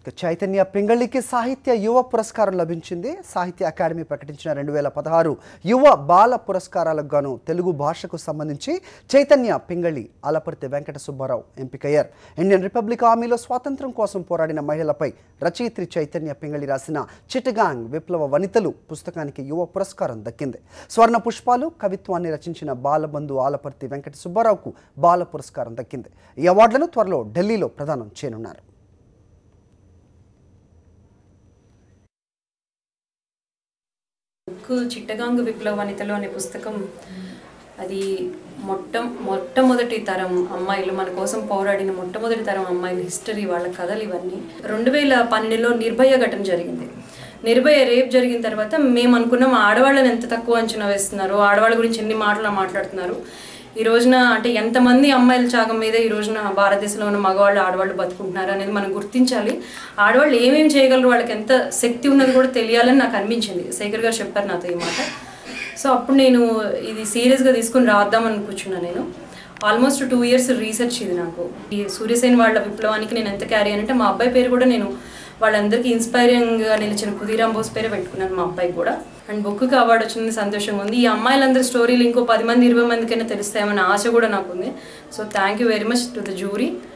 ఇక చైతన్య పింగళికి సాహిత్య యువ పురస్కారం లభించింది సాహిత్య అకాడమీ ప్రకటించిన రెండు వేల పదహారు యువ బాల పురస్కారాలకు గాను తెలుగు భాషకు సంబంధించి చైతన్య పింగళి ఆలపర్తి వెంకట సుబ్బారావు ఎంపికయ్యారు ఇండియన్ రిపబ్లిక్ ఆర్మీలో స్వాతంత్రం కోసం పోరాడిన మహిళలపై రచయిత్రి చైతన్య పింగళి రాసిన చిటగాంగ్ విప్లవ వనితలు పుస్తకానికి యువ పురస్కారం దక్కింది స్వర్ణ పుష్పాలు కవిత్వాన్ని రచించిన బాలబంధు ఆలపర్తి వెంకట సుబ్బారావుకు బాల పురస్కారం దక్కింది ఈ అవార్డులను త్వరలో ఢిల్లీలో ప్రదానం చేయనున్నారు బుక్ చిట్టగాంగ్ విప్లవ వనితలు అనే పుస్తకం అది మొట్ట మొట్టమొదటి తరం అమ్మాయిలు మన కోసం పోరాడిన మొట్టమొదటి తరం అమ్మాయిల హిస్టరీ వాళ్ళ కథలు ఇవన్నీ రెండు వేల పన్నెండులో నిర్భయ ఘటన జరిగింది నిర్భయ రేప్ జరిగిన తర్వాత మేము అనుకున్నాం ఆడవాళ్ళని ఎంత తక్కువ అంచనా వేస్తున్నారు ఆడవాళ్ళ గురించి ఎన్ని మాటలు మాట్లాడుతున్నారు ఈ రోజున అంటే ఎంతమంది అమ్మాయిల త్యాగం మీద ఈ రోజున భారతదేశంలో ఉన్న మగవాళ్ళు ఆడవాళ్ళు బతుకుంటున్నారు అనేది మనం గుర్తించాలి ఆడవాళ్ళు ఏమేమి చేయగలరు వాళ్ళకి ఎంత శక్తి ఉన్నది కూడా తెలియాలని నాకు అనిపించింది శేఖర్ గారు చెప్పారు నాతో ఈ మాట సో అప్పుడు నేను ఇది సీరియస్గా తీసుకుని రాద్దామని కూర్చున్నాను నేను ఆల్మోస్ట్ టూ ఇయర్స్ రీసెర్చ్ ఇది నాకు ఈ సూర్యసేన్ వాళ్ళ విప్లవానికి నేను ఎంత క్యారీ అంటే మా అబ్బాయి పేరు కూడా నేను వాళ్ళందరికీ ఇన్స్పైరింగ్గా నిలిచిన కుదీరాం బోస్ పేరే పెట్టుకున్నాను మా అబ్బాయికి కూడా అండ్ బుక్కి అవార్డు వచ్చింది సంతోషంగా ఉంది ఈ అమ్మాయిలందరి స్టోరీలు ఇంకో పది మంది ఇరవై మందికైనా తెలుస్తాయమన్న ఆశ కూడా నాకు ఉంది so thank you very much to the jury